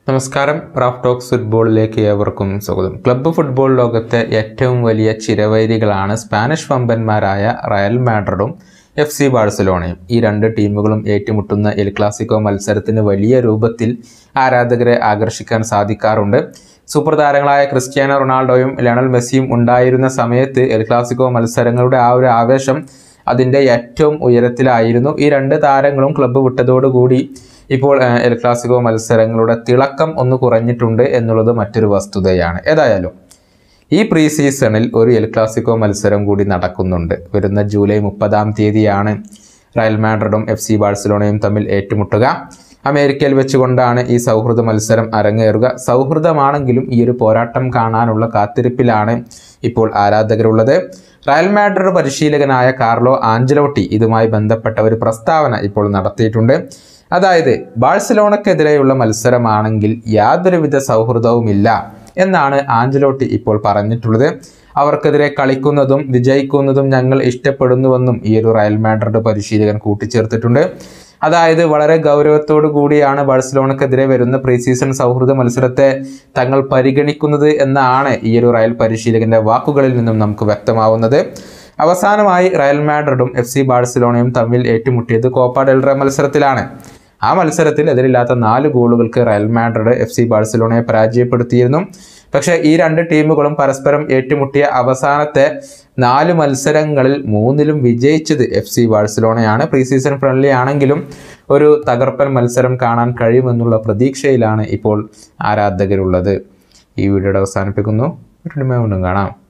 നമസ്കാരം Raf talks ഫുട്ബോളിലേക്ക് ഏവർക്കും സ്വാഗതം ക്ലബ്ബ് ഫുട്ബോൾ ലോകത്തെ ഏറ്റവും വലിയ ചിരവൈരികളാണ് സ്പാനിഷ് വമ്പന്മാരായ റയൽ മാഡ്രിഡും എഫ് സി ബാഴ്സലോണയും ഈ രണ്ട് ടീമുകളും ഏറ്റുമുട്ടുന്ന എൽ ക്ലാസിക്കോ മത്സരത്തിന് വലിയ രൂപത്തിൽ ആരാധകരെ ആകർഷിക്കാൻ സാധിക്കാറുണ്ട് സൂപ്പർ താരങ്ങളായ ക്രിസ്ത്യാനോ റൊണാൾഡോയും ലയണൽ മെസ്സിയും ഉണ്ടായിരുന്ന സമയത്ത് എൽ ക്ലാസിക്കോ മത്സരങ്ങളുടെ ആ ഒരു ആവേശം അതിൻ്റെ ഏറ്റവും ഉയരത്തിലായിരുന്നു ഈ രണ്ട് താരങ്ങളും ക്ലബ്ബ് വിട്ടതോടുകൂടി ഇപ്പോൾ ഏഹ്, എൽ ക്ലാസിക്കോ മത്സരങ്ങളുടെ തിളക്കം ഒന്ന് കുറഞ്ഞിട്ടുണ്ട് എന്നുള്ളത് മറ്റൊരു വസ്തുതയാണ് ഏതായാലും ഈ പ്രീ സീസണിൽ ഒരു എൽ ക്ലാസിക്കോ മത്സരം കൂടി നടക്കുന്നുണ്ട് വരുന്ന ജൂലൈ മുപ്പതാം തീയതിയാണ് റയൽ മാഡ്രിഡും എഫ് സി ബാഴ്സലോണയും തമ്മിൽ ഏറ്റുമുട്ടുക അമേരിക്കയിൽ വെച്ചുകൊണ്ടാണ് ഈ സൗഹൃദ മത്സരം അരങ്ങേറുക സൗഹൃദമാണെങ്കിലും ഈ ഒരു പോരാട്ടം കാണാനുള്ള കാത്തിരിപ്പിലാണ് ഇപ്പോൾ ആരാധകരുള്ളത് റയൽ മാഡ്രിഡ് പരിശീലകനായ കാർലോ ആഞ്ചലോട്ടി ഇതുമായി ബന്ധപ്പെട്ട ഒരു പ്രസ്താവന ഇപ്പോൾ നടത്തിയിട്ടുണ്ട് അതായത് ബാഴ്സലോണക്കെതിരെയുള്ള മത്സരമാണെങ്കിൽ യാതൊരുവിധ സൗഹൃദവുമില്ല എന്നാണ് ആഞ്ചലോട്ടി ഇപ്പോൾ പറഞ്ഞിട്ടുള്ളത് അവർക്കെതിരെ കളിക്കുന്നതും വിജയിക്കുന്നതും ഞങ്ങൾ ഇഷ്ടപ്പെടുന്നുവെന്നും ഈ ഒരു റയൽ മാഡ്രിഡ് പരിശീലകൻ കൂട്ടിച്ചേർത്തിട്ടുണ്ട് അതായത് വളരെ ഗൗരവത്തോടു കൂടിയാണ് ബാഴ്സലോണക്കെതിരെ വരുന്ന പ്രീ സീസൺ സൗഹൃദ മത്സരത്തെ തങ്ങൾ പരിഗണിക്കുന്നത് എന്നാണ് ഈ ഒരു റയൽ പരിശീലകന്റെ വാക്കുകളിൽ നിന്നും നമുക്ക് വ്യക്തമാവുന്നത് അവസാനമായി റയൽ മാഡ്രിഡും എഫ് സി ബാഴ്സലോണയും തമ്മിൽ ഏറ്റുമുട്ടിയത് കോപ്പ ഡെൽറ മത്സരത്തിലാണ് ആ മത്സരത്തിൽ എതിരില്ലാത്ത നാല് ഗോളുകൾക്ക് റയൽ മാഡ്രിഡ് എഫ് സി ബാഴ്സലോണയെ പരാജയപ്പെടുത്തിയിരുന്നു പക്ഷേ ഈ രണ്ട് ടീമുകളും പരസ്പരം ഏറ്റുമുട്ടിയ അവസാനത്തെ നാല് മത്സരങ്ങളിൽ മൂന്നിലും വിജയിച്ചത് എഫ് സി ബാഴ്സലോണയാണ് പ്രീ സീസൺ ഫ്രണ്ട്ലി ആണെങ്കിലും ഒരു തകർപ്പൻ മത്സരം കാണാൻ കഴിയുമെന്നുള്ള പ്രതീക്ഷയിലാണ് ഇപ്പോൾ ആരാധകരുള്ളത് ഈ വീഡിയോയുടെ അവസാനിപ്പിക്കുന്നു വീണ്ടും കാണാം